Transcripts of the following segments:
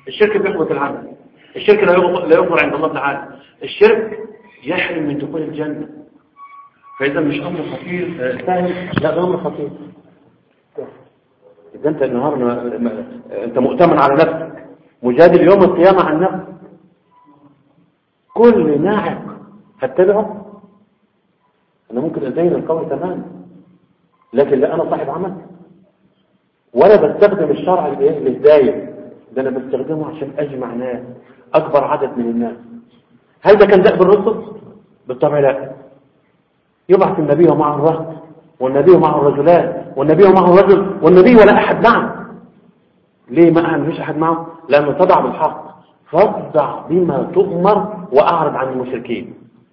الشرك بيحبط العمل الشرك لا يغفر عند الله تعالى الشرك يحرم من دخول الجنة فإذا مش أمر خطير آه، سهل لا ده أمر خطير إذا أنت النهاردة أنت مؤتمن على نفسك مجادل يوم القيامة عن نفسك كل ناعق هتبعه أنا ممكن أزين القول تماما لكن لا أنا صاحب عمل ولا بستخدم الشرع للهداية ده أنا بستخدمه عشان أجمع ناس أكبر عدد من الناس هل ده كان دأب الرسل؟ بالطبع لا يبعث النبي ومعه الرهط والنبي معه الرجلان والنبي معه الرجل والنبي ولا أحد معه ليه ما مفيش أحد معه لأنه تضع بالحق فاصدع بما تؤمر وأعرض عن المشركين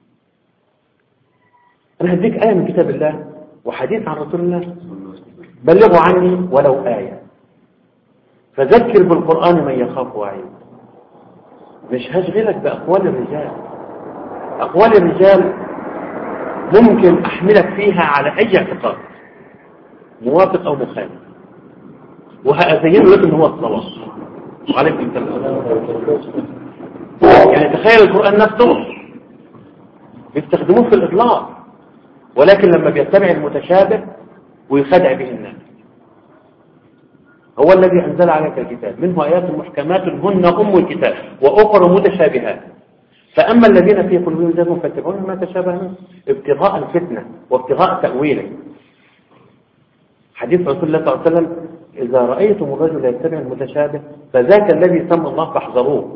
أنا هديك آية من كتاب الله وحديث عن رسول الله بلغوا عني ولو آية فذكر بالقرآن من يخاف وعيد مش هشغلك بأقوال الرجال أقوال الرجال ممكن أحملك فيها على أي اعتقاد موافق أو مخالف وهأزين لك إن هو الصواب وعليكم السلام يعني تخيل القرآن نفسه بيستخدموه في الإطلاق ولكن لما بيتبع المتشابه ويخدع به الناس هو الذي أنزل عليك الكتاب منه آيات محكمات هن أم الكتاب وأخر متشابهات فأما الذين في قلوبهم زيغ فاتبعون ما تشابه منه ابتغاء الفتنة وابتغاء تأويله حديث رسول الله صلى الله عليه وسلم إذا رأيتم الرجل يتبع المتشابه فذاك الذي سمى الله فاحذروه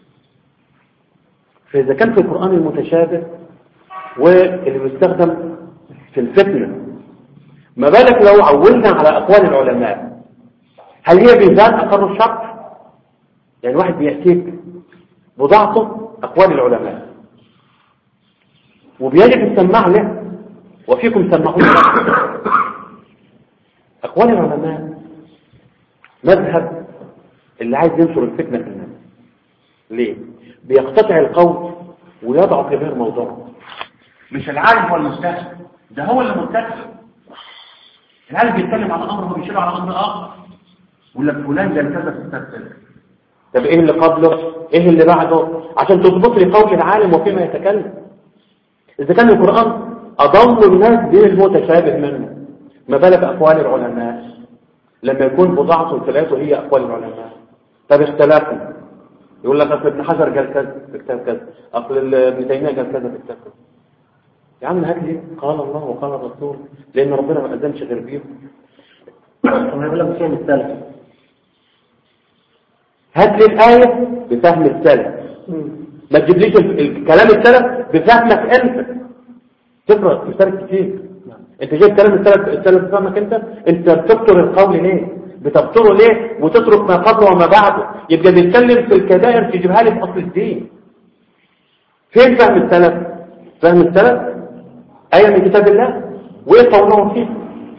فإذا كان في القرآن المتشابه واللي بيستخدم في الفتنة ما بالك لو عولنا على أقوال العلماء هل هي بذات أقر الشرع يعني واحد بيأتيك بضاعته أقوال العلماء وبيجب السماع له وفيكم سمعون أقوال العلماء مذهب اللي عايز ينشر الفتنة في الناس ليه؟ بيقتطع القول ويضع في غير موضوعه مش العالم هو المستهزئ ده هو اللي مستهزئ العالم بيتكلم على امر هو بيشير على امر اخر ولا فلان ده كذا في التفسير طب ايه اللي قبله ايه اللي بعده عشان تضبط لي قول العالم وفيما يتكلم اذا كان القران اضل الناس بين المتشابه منه ما بالك اقوال العلماء لما يكون بضاعته وثلاثه هي اقوال العلماء طب اختلافهم يقول لك اصل ابن حجر قال كذا في كتاب كذا اصل ابن تيميه قال كذا في كتاب كذا يا عم هات لي قال الله وقال الرسول لان ربنا ما اذنش غير بيهم طب يقول لك فين السلف هات لي الآية بفهم السلف ما تجيبليش كلام السلف بفهمك أنت تقرأ السلف كتير انت جايب كلام السلف السلف بفهمك انت انت بتبطر القول ليه بتبطره ليه وتترك ما قبله وما بعده يبقى بيتكلم في الكبائر تجيبها لي في اصل الدين فين فهم السلف فهم السلف آية من كتاب الله وايه قولهم فيه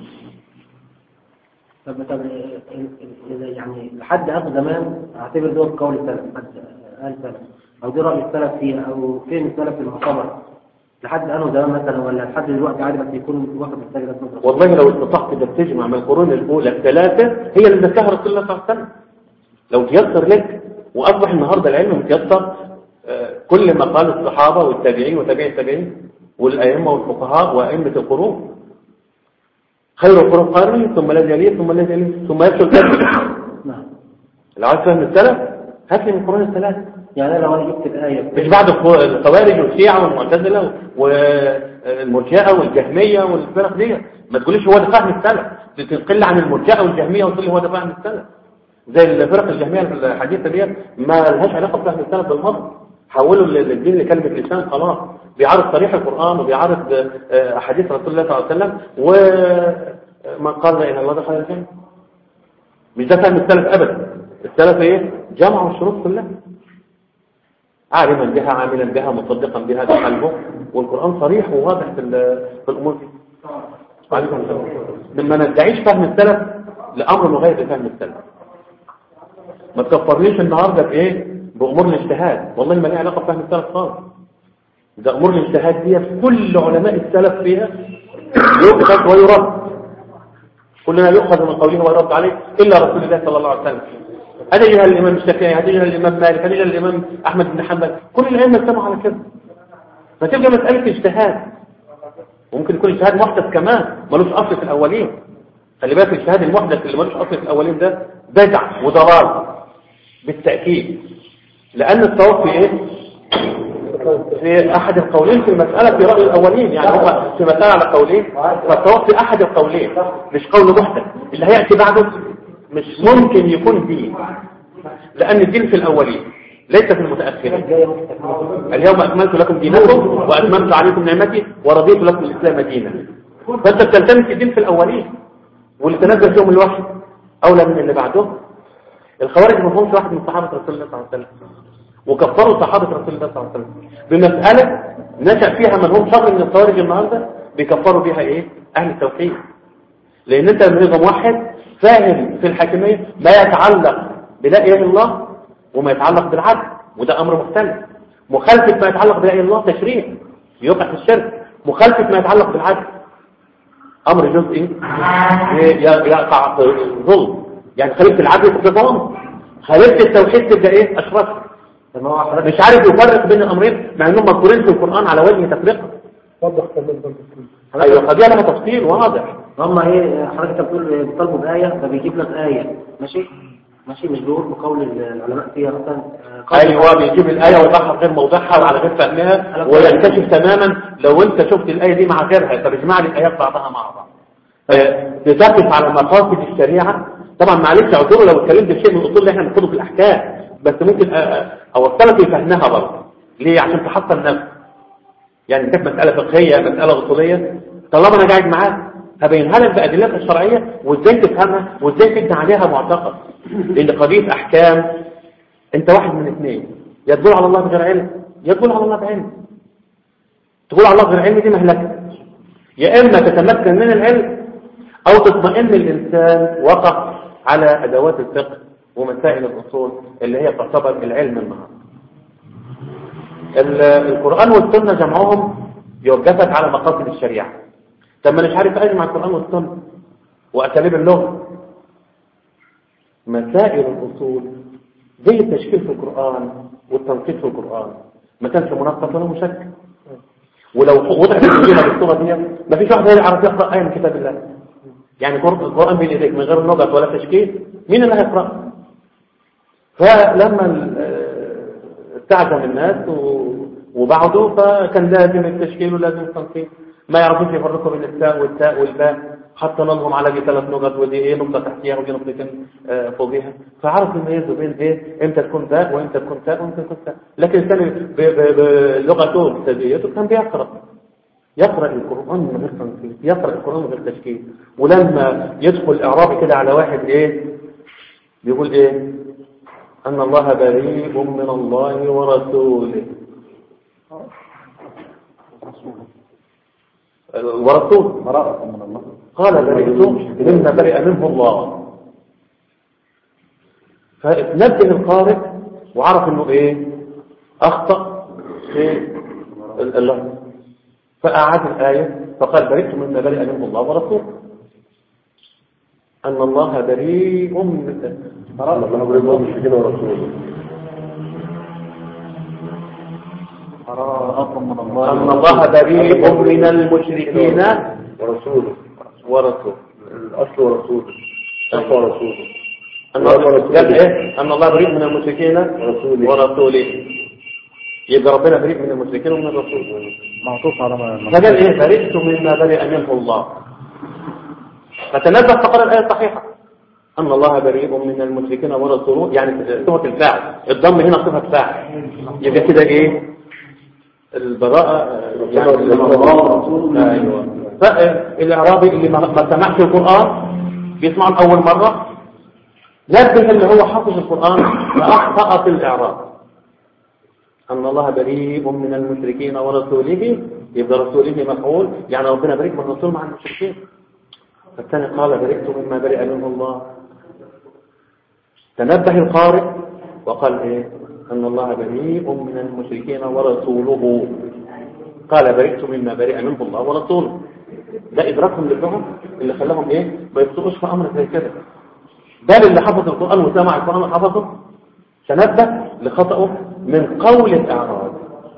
طب طب إذا يعني لحد اخر زمان اعتبر دول قول السلف حد قال سلف او دي راي السلف فيها او فين السلف المعتبر لحد انه زمان مثلا ولا لحد دلوقتي عادي بس يكون واخد السلف ده نظره والله لو استطعت ده تجمع من القرون الأولى الثلاثة هي اللي ذكرها رسول الله صلى الله عليه وسلم لو تيسر لك وأصبح النهاردة العلم متيسر آه، كل ما قال الصحابة والتابعين وتابعي التابعين والأئمة والفقهاء وأئمة القرون خير القرون قرني ثم الذي يليه ثم الذي يليه ثم يبشر الكذب نعم لو عايز فهم السلف هات لي من القرون الثلاثة يعني انا لو انا جبت الايه مش بعد الخو- الخوارج والشيعة والمعتزلة والمرجئة والجهمية والفرق دي ما تقوليش هو ده فهم السلف تقل عن المرجئة والجهمية وتقول لي هو ده فهم السلف زي الفرق الجهمية الحديثة دي ما لهاش علاقة بفهم السلف بالمرة حولوا الدين لكلمة لسان خلاص بيعرض صريح القرآن وبيعرض آه، أحاديث رسول الله صلى الله عليه وسلم ومن قال لا إله إلا الله دخل الجنة مش ده فهم السلف أبدا السلف إيه جمعوا الشروط كلها عالما بها عاملا بها مصدقا بها بقلبه والقرآن صريح وواضح في ال- في الأمور دي وعليكم السلام لما ندعيش فهم السلف لأمر مغاير لفهم السلف ما تكفرنيش النهاردة بإيه بأمور الاجتهاد والله ما ليه علاقة بفهم السلف خالص ده أمور الاجتهاد دي كل علماء السلف فيها يؤخذ ويرد كلنا يؤخذ من قوله ويرد عليه إلا رسول الله صلى الله عليه وسلم هتجي الامام الشافعي هتجي الامام مالك هتجي الامام احمد بن حنبل كل الائمه اجتمعوا على كده فتبقى مساله اجتهاد وممكن يكون اجتهاد محدث كمان ملوش اصل في الاولين خلي بالك الاجتهاد المحدث اللي ملوش اصل في الاولين ده بدع وضلال بالتاكيد لان الصواب في ايه في احد القولين في المساله في راي الاولين يعني هم في مساله على قولين فالصواب في احد القولين مش قول محدث اللي هياتي بعده مش ممكن يكون دين لان الدين في الاولين ليس في المتاخرين اليوم اكملت لكم دينكم واتممت عليكم نعمتي ورضيت لكم الاسلام دينا فانت بتلتمس الدين في الاولين واللي تنزل فيهم الوحي اولى من اللي بعدهم الخوارج ما همش واحد من صحابه رسول الله صلى الله عليه وسلم وكفروا صحابه رسول الله صلى الله عليه وسلم بمساله نشا فيها من هم شر من الخوارج النهارده بيكفروا بيها ايه اهل التوحيد لان انت لما تبقى موحد فاهم في الحاكميه ما يتعلق بلا اله الا الله وما يتعلق بالعدل وده امر مختلف مخالفه ما يتعلق بلا اله الا الله تشريع يوقع في الشرك مخالفه ما يتعلق بالعدل امر جزئي يقع في ظلم يعني خليفه العدل في ظلم خليفه التوحيد تبقى ايه اشرف طب هو حضرتك مش عارف يفرق بين الامرين مع انهم مذكورين في القران على وجه تفرقه وضح كمان برضه ايوه قضيه لها تفصيل واضح هم ايه حضرتك بتقول بيطالبوا بآية فبيجيب لك آية ماشي ماشي مش بيقول بقول العلماء فيها مثلا آه، قول- ايوه بيجيب الايه ويضعها غير موضعها وعلى غير فهمها وينكشف تماما لو انت شفت الايه دي مع غيرها طب اجمع لي الايات بعضها مع بعض آه، بتقف على مقاصد الشريعه طبعا معلش اعذروا لو اتكلمت في شيء من الاصول اللي احنا بناخده في الاحكام بس ممكن آه، آه، اوصلك لفهمها برضه ليه عشان تحصل نفسك يعني كانت مساله فقهيه مساله اصوليه طالما انا قاعد معاك هبينها لك بادلتها الشرعيه وازاي تفهمها وازاي تبني عليها معتقد لان قضيه احكام انت واحد من اثنين يا تقول على الله بغير علم يا تقول على الله بعلم تقول على الله بغير علم دي مهلكه يا اما تتمكن من العلم او تطمئن الانسان وقع على ادوات الفقه ومسائل الاصول اللي هي تعتبر العلم النهارده ال- القرآن والسنة جمعهم يوقفك على مقاصد الشريعة طب ما أنا مش عارف أجمع القرآن والسنة وأساليب اللغة مسائل الأصول زي التشكيل في القرآن والتنقيط في القرآن ما كانش منقط ولا مشكل ولو وضعت الكلمة بالصورة دي ما فيش واحد يعرف يقرأ آية من كتاب الله يعني قرآن القرآن بين إيديك من غير نقط ولا تشكيل مين اللي هيقرأ فلما ال- استعجم الناس و- وبعده فكان لازم التشكيل ولازم التنقيط ما يعرفوش يفرقوا بين التاء والتاء والباء حتى نظهم على دي ثلاث نقط ودي ايه نقطه تحتيها ودي نقطتين آه، فوقيها فعرفوا يميزوا بين ايه امتى تكون باء وامتى تكون تاء وامتى تكون تاء لكن الثاني ب- ب- بلغته بسجيته كان بيقرا يقرأ القرآن من غير تنقيط يقرأ القرآن من غير تشكيل ولما يدخل إعرابي كده على واحد إيه بيقول إيه أن الله بريء من الله ورسوله ورسوله براءة من الله قال برئت مما برئ منه الله فنبه القارئ وعرف انه ايه اخطأ في ال- اللفظ فأعاد الآية فقال برئت مما برئ منه الله ورسوله أن الله بريء من براءة من الله المشركين ورسوله براءة من الله أن الله بريء من المشركين ورسوله ورسوله الأصل ورسوله الأصل ورسوله أن الله قال إيه أن الله بريء من المشركين ورسوله ورسوله يبقى ربنا بريء من المشركين ومن الرسول معطوف على ما فقال ايه برئت مما برئ منه الله فتنزه فقال الآية الصحيحة أن الله بريء من المشركين ورسوله يعني صفة الفاعل الضم هنا صفة فاعل يبقى كده ايه البراءة يعني ايوه فالإعرابي اللي ما ما سمعش القرآن بيسمعه لأول مرة نبه اللي هو حافظ القرآن فأخطأ في الإعراب أن الله بريء من المشركين ورسوله يبقى رسوله مفعول يعني ربنا بريء من الرسول مع المشركين فالثاني قال برئت مما برئ منه الله تنبه القارئ وقال ايه أن الله بريء من المشركين ورسوله قال برئت مما برئ منه الله ورسوله ده إدراكهم للغة اللي خلاهم ايه ما يبصوش في أمر زي كده بل اللي حفظ القرآن وسمع القرآن وحفظه تنبه لخطأه من قول الإعراب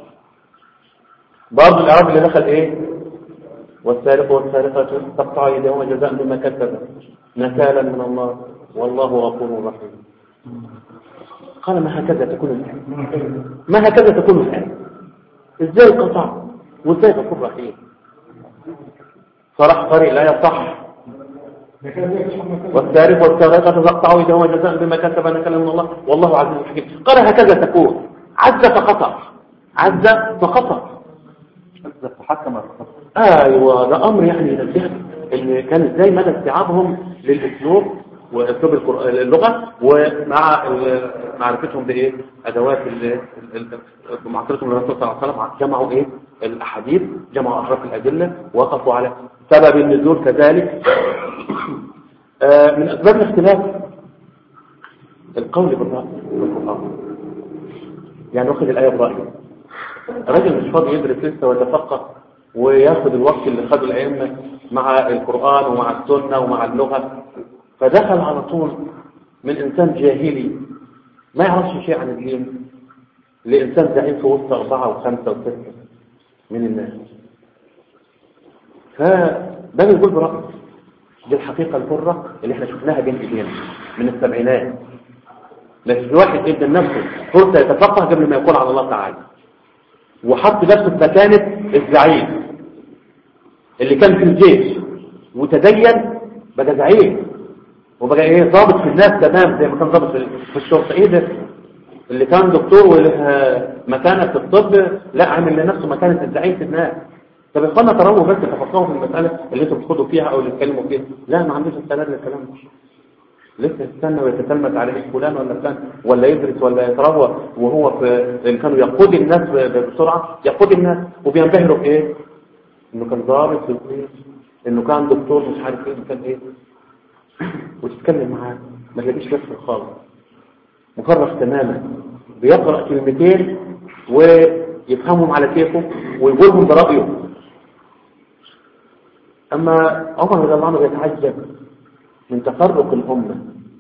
برضه الإعراب اللي دخل إيه والسارق والسارقة تقطع يديهما جزاء بما كسب نكالا من الله والله غفور رحيم قال ما هكذا تكون الحال ما هكذا تكون الحال ازاي قطع وازاي غفور رحيم صلاح قارئ لا يصح والسارق والسارقة تقطعوا يدهما جزاء بما كسب نكالا من الله والله عزيز حكيم قال هكذا تكون عز فقطع عز فقطع تحكم ايوه ده امر يعني ينبهك ان كان ازاي مدى استيعابهم للاسلوب واسلوب القرآن اللغه ومع ال- معرفتهم بايه ادوات ال- ال- ال- معرفتهم للرسول صلى الله عليه وسلم جمعوا ايه الاحاديث جمعوا اطراف الادله وقفوا على سبب النزول كذلك آه، من اسباب الاختلاف القول بالراي في القران يعني واخد الايه برايه الراجل مش فاضي يدرس لسه ويتفقه وياخد الوقت اللي خده الأئمة مع القرآن ومع السنة ومع اللغة فدخل على طول من إنسان جاهلي ما يعرفش شيء عن الدين لإنسان زعيم في وسط أربعة وخمسة وستة من الناس فده بيقول برأي دي الحقيقة الحرة اللي احنا شفناها بين ايدينا من السبعينات لكن في واحد ادى لنفسه فرصة يتفقه قبل ما يقول على الله تعالى وحط نفسه في مكانة الزعيم اللي كان في الجيش وتدين بقى زعيم وبقى ايه ضابط في الناس تمام زي ما كان ضابط في في الشرطة ايه ده اللي كان دكتور وله مكانة في الطب لا عامل لنفسه مكانة الزعيم في الناس طب يا اخوانا ترووا بس تفقهوا في المسألة اللي انتوا بتخوضوا فيها او اللي بتتكلموا فيها لا ما عندوش استعداد للكلام ده لسه يستنى ويتتلمذ عليه فلان ولا فلان ولا يدرس ولا يتروى وهو في إن كانوا يقود الناس ب- بسرعة يقود الناس وبينبهروا بإيه؟ إنه كان ضابط في الجيش إنه كان دكتور مش عارف إيه إنه كان إيه وتتكلم معاه ما تلاقيش نفسه خالص مفرغ تماما بيقرأ كلمتين ويفهمهم على كيفه ويقولهم برأيه أما عمر رضي الله عنه بيتعجب من تفرق الأمة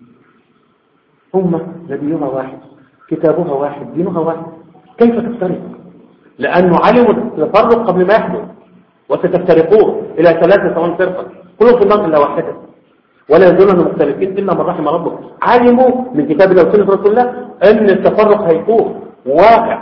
أمة نبيها واحد كتابها واحد دينها واحد كيف تفترق لأنه علموا التفرق قبل ما يحدث وستفترقون إلى ثلاثة سواء فرقة كلهم في النار إلا واحدة ولا يزولون مختلفين إلا من رحم ربك علموا من كتاب الله وسنة رسول الله أن التفرق هيكون واقع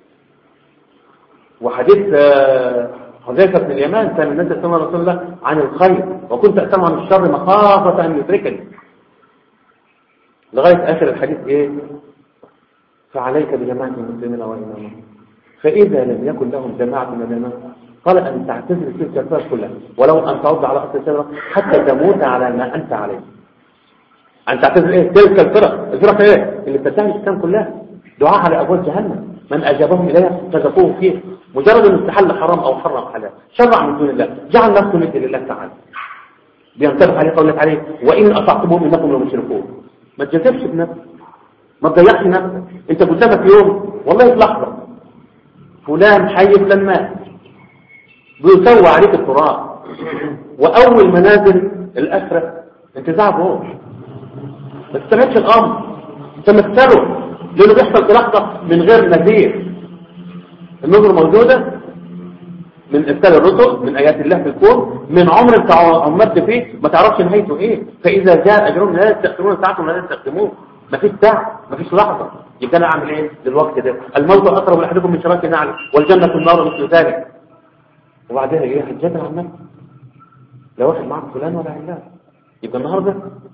وحديث آه، حذيفة بن اليمان كان الناس يسألون رسول الله عن الخير وكنت أسأل عن الشر مخافة أن يدركني لغاية آخر الحديث إيه فعليك بجماعة المسلمين وإمامهم فإذا لم يكن لهم جماعة من الإمام قال أن تعتزل تلك الفرق كلها ولو أن تعض على أصل الشجرة حتى تموت على ما أنت عليه أن تعتزل إيه تلك الفرق الفرق إيه اللي بتدعي الإسلام كلها دعاء على أبواب جهنم من أجابهم إليها قذفوه فيه مجرد أن استحل حرام أو حرم حلال شرع من دون الله جعل نفسه مثل الله تعالى بينطبق عليه قولك عليه وإن أطعتموهم إنكم لمشركون ما تجذبش بنفسك ما تضيعش نفسك انت قدامك يوم والله في لحظة فلان حي فلان مات بيسوى عليك التراب وأول منازل الأسرة انتزاع روح ما تستمعش الأمر تمثله لأنه بيحصل في لحظة من غير نذير النظر موجودة من إرسال الرسل من آيات الله في الكون من عمر بتاع عمرت فيه ما تعرفش نهايته إيه فإذا جاء أجرهم لا يستأخرون ساعة ولا يستخدمون ما فيش ساعة ما فيش لحظة يبقى أنا أعمل إيه دلوقتي ده الموت أقرب لأحدكم من شراك نعل والجنة النار مثل ذلك وبعدها إيه هتجادل عن نفسك لا واحد معك فلان ولا علان يبقى النهارده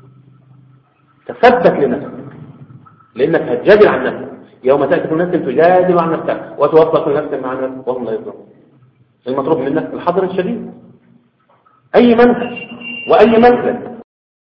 تثبت لنفسك لأنك هتجادل عن نفسك يوم تأتي كل نفس تجادل عن نفسك وتوفى كل نفس مع نفسك وهم لا يظلمون المطلوب منك الحذر الشديد أي منهج وأي مسلك